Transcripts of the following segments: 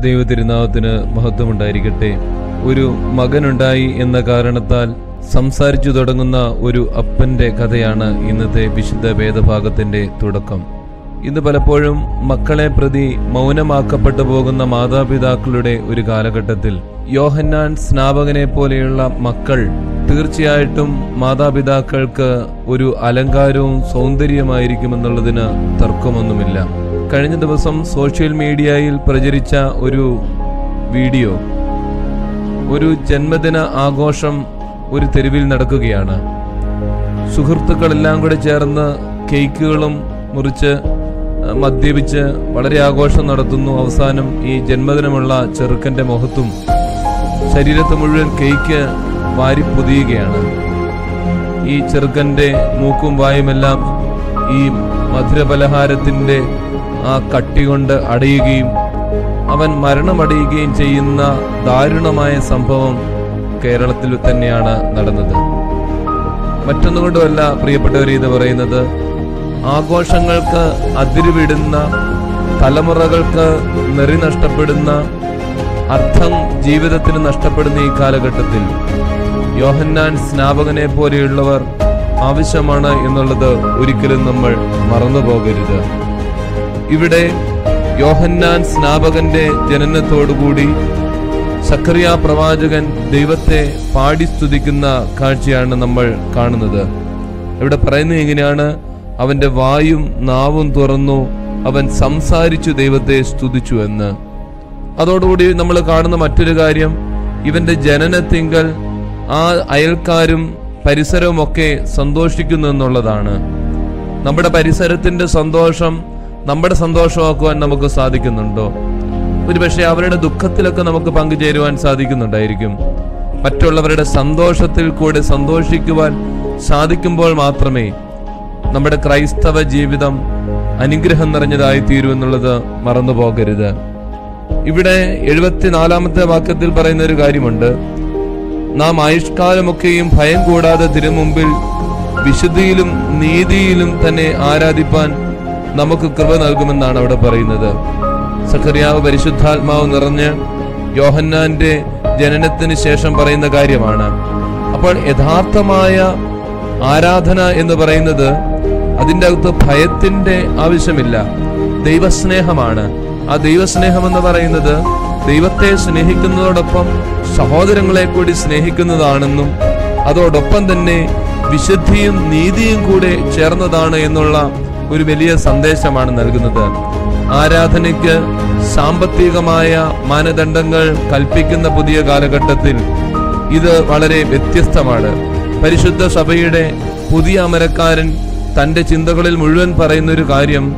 ദൈവ തിരുനാമത്തിന് മഹത്വമുണ്ടായിരിക്കട്ടെ ഒരു മകനുണ്ടായി എന്ന കാരണത്താൽ സംസാരിച്ചു തുടങ്ങുന്ന ഒരു അപ്പന്റെ കഥയാണ് ഇന്നത്തെ വിശുദ്ധ വേദഭാഗത്തിന്റെ തുടക്കം ഇന്ന് പലപ്പോഴും മക്കളെ പ്രതി മൗനമാക്കപ്പെട്ടു പോകുന്ന മാതാപിതാക്കളുടെ ഒരു കാലഘട്ടത്തിൽ യോഹന്നാൻ സ്നാപകനെ പോലെയുള്ള മക്കൾ തീർച്ചയായിട്ടും മാതാപിതാക്കൾക്ക് ഒരു അലങ്കാരവും സൗന്ദര്യമായിരിക്കുമെന്നുള്ളതിന് തർക്കമൊന്നുമില്ല കഴിഞ്ഞ ദിവസം സോഷ്യൽ മീഡിയയിൽ പ്രചരിച്ച ഒരു വീഡിയോ ഒരു ജന്മദിന ആഘോഷം ഒരു തെരുവിൽ നടക്കുകയാണ് സുഹൃത്തുക്കളെല്ലാം കൂടെ ചേർന്ന് കേക്കുകളും മുറിച്ച് അഹ്, മദ്യപിച്ച് വളരെ ആഘോഷം നടത്തുന്നു അവസാനം ഈ ജന്മദിനമുള്ള ചെറുക്കന്റെ മുഖത്തും ശരീരത്ത് മുഴുവൻ കേക്ക് വാരി പൊതിയുകയാണ് ഈ ചെറുക്കന്റെ മൂക്കും വായുമെല്ലാം ഈ മധുരപലഹാരത്തിന്റെ ആ കട്ടി കൊണ്ട് അടയുകയും അവൻ മരണമടയുകയും ചെയ്യുന്ന ദാരുണമായ സംഭവം കേരളത്തിൽ തന്നെയാണ് നടന്നത് മറ്റൊന്നുകൊണ്ടുമല്ല പ്രിയപ്പെട്ടവർ ഇത് പറയുന്നത് ആഘോഷങ്ങൾക്ക് അതിരുവിടുന്ന തലമുറകൾക്ക് നെറി നഷ്ടപ്പെടുന്ന അർത്ഥം ജീവിതത്തിന് നഷ്ടപ്പെടുന്ന ഈ കാലഘട്ടത്തിൽ യോഹന്നാൻ സ്നാപകനെ പോലെയുള്ളവർ ആവശ്യമാണ് എന്നുള്ളത് ഒരിക്കലും നമ്മൾ മറന്നു പോകരുത് ഇവിടെ യോഹന്നാൻ സ്നാപകന്റെ ജനനത്തോടുകൂടി സക്കറിയ പ്രവാചകൻ ദൈവത്തെ പാടി സ്തുതിക്കുന്ന കാഴ്ചയാണ് നമ്മൾ കാണുന്നത് ഇവിടെ പറയുന്നത് എങ്ങനെയാണ് അവന്റെ വായും നാവും തുറന്നു അവൻ സംസാരിച്ചു ദൈവത്തെ സ്തുതിച്ചു എന്ന് അതോടുകൂടി നമ്മൾ കാണുന്ന മറ്റൊരു കാര്യം ഇവന്റെ ജനനത്തിങ്കൽ ആ അയൽക്കാരും പരിസരവും ഒക്കെ സന്തോഷിക്കുന്നു എന്നുള്ളതാണ് നമ്മുടെ പരിസരത്തിന്റെ സന്തോഷം നമ്മുടെ സന്തോഷമാക്കുവാൻ നമുക്ക് സാധിക്കുന്നുണ്ടോ ഒരുപക്ഷെ അവരുടെ ദുഃഖത്തിലൊക്കെ നമുക്ക് പങ്കുചേരുവാൻ സാധിക്കുന്നുണ്ടായിരിക്കും മറ്റുള്ളവരുടെ സന്തോഷത്തിൽ കൂടെ സന്തോഷിക്കുവാൻ സാധിക്കുമ്പോൾ മാത്രമേ നമ്മുടെ ക്രൈസ്തവ ജീവിതം അനുഗ്രഹം നിറഞ്ഞതായി തീരൂ എന്നുള്ളത് മറന്നു പോകരുത് ഇവിടെ എഴുപത്തിനാലാമത്തെ വാക്യത്തിൽ പറയുന്ന ഒരു കാര്യമുണ്ട് നാം ആയുഷ്കാലമൊക്കെയും ഭയം കൂടാതെ തിരുമുമ്പിൽ വിശുദ്ധിയിലും നീതിയിലും തന്നെ ആരാധിപ്പാൻ നമുക്ക് കൃപ നൽകുമെന്നാണ് അവിടെ പറയുന്നത് സഖറിയാവ് പരിശുദ്ധാത്മാവ് നിറഞ്ഞ് യോഹന്നാന്റെ ജനനത്തിന് ശേഷം പറയുന്ന കാര്യമാണ് അപ്പോൾ യഥാർത്ഥമായ ആരാധന എന്ന് പറയുന്നത് അതിൻ്റെ അകത്ത് ഭയത്തിന്റെ ആവശ്യമില്ല ദൈവസ്നേഹമാണ് ആ ദൈവസ്നേഹം എന്ന് പറയുന്നത് ദൈവത്തെ സ്നേഹിക്കുന്നതോടൊപ്പം സഹോദരങ്ങളെ കൂടി സ്നേഹിക്കുന്നതാണെന്നും അതോടൊപ്പം തന്നെ വിശുദ്ധിയും നീതിയും കൂടെ ചേർന്നതാണ് എന്നുള്ള ഒരു വലിയ സന്ദേശമാണ് നൽകുന്നത് ആരാധനയ്ക്ക് സാമ്പത്തികമായ മാനദണ്ഡങ്ങൾ കൽപ്പിക്കുന്ന പുതിയ കാലഘട്ടത്തിൽ ഇത് വളരെ വ്യത്യസ്തമാണ് പരിശുദ്ധ സഭയുടെ പുതിയ അമരക്കാരൻ തന്റെ ചിന്തകളിൽ മുഴുവൻ പറയുന്ന ഒരു കാര്യം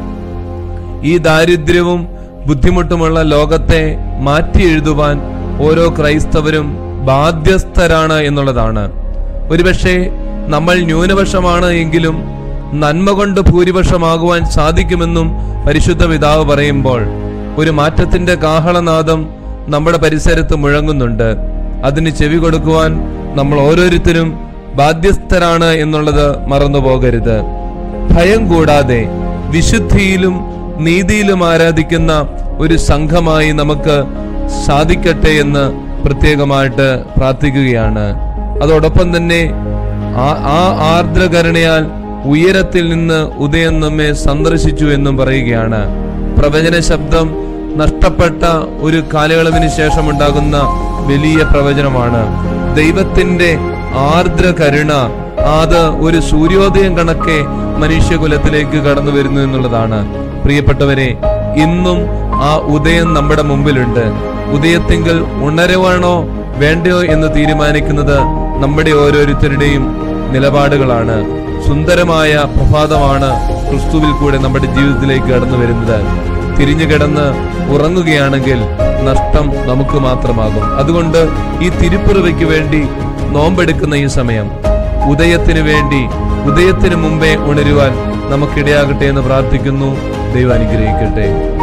ഈ ദാരിദ്ര്യവും ബുദ്ധിമുട്ടുമുള്ള ലോകത്തെ മാറ്റി എഴുതുവാൻ ഓരോ ക്രൈസ്തവരും ബാധ്യസ്ഥരാണ് എന്നുള്ളതാണ് ഒരുപക്ഷെ നമ്മൾ ന്യൂനപക്ഷമാണ് എങ്കിലും നന്മ കൊണ്ട് ഭൂരിപക്ഷമാകുവാൻ സാധിക്കുമെന്നും പരിശുദ്ധ പിതാവ് പറയുമ്പോൾ ഒരു മാറ്റത്തിന്റെ കാഹളനാദം നമ്മുടെ പരിസരത്ത് മുഴങ്ങുന്നുണ്ട് അതിന് ചെവി കൊടുക്കുവാൻ നമ്മൾ ഓരോരുത്തരും ബാധ്യസ്ഥരാണ് എന്നുള്ളത് മറന്നു പോകരുത് ഭയം കൂടാതെ വിശുദ്ധിയിലും നീതിയിലും ആരാധിക്കുന്ന ഒരു സംഘമായി നമുക്ക് സാധിക്കട്ടെ എന്ന് പ്രത്യേകമായിട്ട് പ്രാർത്ഥിക്കുകയാണ് അതോടൊപ്പം തന്നെ ആ- ആ ആർദ്രകരുണയാൽ ഉയരത്തിൽ നിന്ന് ഉദയം നമ്മെ സന്ദർശിച്ചു എന്നും പറയുകയാണ് പ്രവചന ശബ്ദം നഷ്ടപ്പെട്ട ഒരു കാലയളവിന് ശേഷം ഉണ്ടാകുന്ന വലിയ പ്രവചനമാണ് ദൈവത്തിന്റെ ആർദ്ര കരുണ അത് ഒരു സൂര്യോദയം കണക്കെ മനുഷ്യകുലത്തിലേക്ക് കടന്നു വരുന്നു എന്നുള്ളതാണ് പ്രിയപ്പെട്ടവരെ ഇന്നും ആ ഉദയം നമ്മുടെ മുമ്പിലുണ്ട് ഉദയത്തിങ്കൽ ഉണരുവാണോ വേണ്ടയോ എന്ന് തീരുമാനിക്കുന്നത് നമ്മുടെ ഓരോരുത്തരുടെയും നിലപാടുകളാണ് സുന്ദരമായ പ്രഭാതമാണ് ക്രിസ്തുവിൽ കൂടെ നമ്മുടെ ജീവിതത്തിലേക്ക് കടന്നു വരുന്നത് തിരിഞ്ഞു കിടന്ന് ഉറങ്ങുകയാണെങ്കിൽ നഷ്ടം നമുക്ക് മാത്രമാകും അതുകൊണ്ട് ഈ തിരുപ്പിറവയ്ക്ക് വേണ്ടി നോമ്പെടുക്കുന്ന ഈ സമയം ഉദയത്തിന് വേണ്ടി ഉദയത്തിന് മുമ്പേ ഉണരുവാൻ നമുക്കിടയാകട്ടെ എന്ന് പ്രാർത്ഥിക്കുന്നു ദൈവം അനുഗ്രഹിക്കട്ടെ